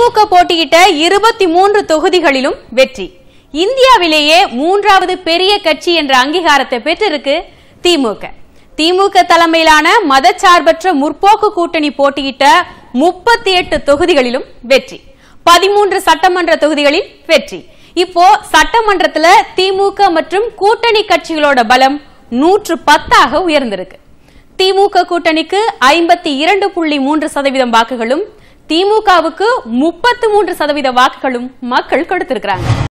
திமுக போட்டியிட்ட இருபத்தி மூன்று தொகுதிகளிலும் வெற்றி இந்தியாவிலேயே மூன்றாவது பெரிய கட்சி என்ற அங்கீகாரத்தை பெற்றிருக்கு திமுக திமுக தலைமையிலான மதச்சார்பற்ற முற்போக்கு கூட்டணி போட்டியிட்ட முப்பத்தி எட்டு தொகுதிகளிலும் வெற்றி பதிமூன்று சட்டமன்ற தொகுதிகளில் வெற்றி இப்போ சட்டமன்றத்துல திமுக மற்றும் கூட்டணி கட்சிகளோட பலம் நூற்று பத்தாக உயர்ந்திருக்கு திமுக கூட்டணிக்கு ஐம்பத்தி இரண்டு புள்ளி மூன்று சதவீதம் வாக்குகளும் திமுகவுக்கு முப்பத்து மூன்று சதவீத வாக்குகளும் மக்கள் கொடுத்திருக்கிறாங்க